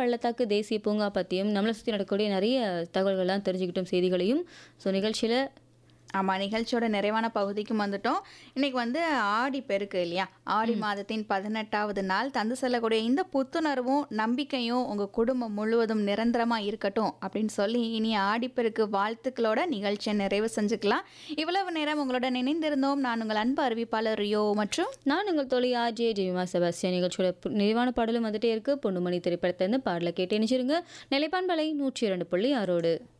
பள்ளத்தாக்கு தேசிய பூங்கா பற்றியும் நம்மளை சுற்றி நடக்கக்கூடிய நிறைய தகவல்கள்லாம் தெரிஞ்சுக்கிட்டோம் செய்திகளையும் ஸோ நிகழ்ச்சியில் ஆமாம் நிகழ்ச்சியோட நிறைவான பகுதிக்கும் வந்துட்டோம் இன்னைக்கு வந்து ஆடி பெருக்கு இல்லையா ஆடி மாதத்தின் பதினெட்டாவது நாள் தந்து செல்லக்கூடிய இந்த புத்துணர்வும் நம்பிக்கையும் உங்கள் குடும்பம் முழுவதும் நிரந்தரமாக இருக்கட்டும் அப்படின்னு சொல்லி இனி ஆடிப்பெருக்கு வாழ்த்துக்களோட நிகழ்ச்சியை நிறைவு செஞ்சுக்கலாம் இவ்வளவு நேரம் உங்களுடன் இணைந்திருந்தோம் நான் உங்கள் அன்பு அறிவிப்பாளர் ரியோ மற்றும் நான் உங்கள் தோழி ஆர்ஜே ஜெயமா செபாஸ்டியன் நிகழ்ச்சியோட பு- நிறைவான பாடலும் வந்துட்டே இருக்கு பொண்ணுமணி திரைப்படத்திலிருந்து பாடலை கேட்டு நினைச்சிருங்க நிலைப்பான்பலை நூற்றி இரண்டு புள்ளி ஆறோடு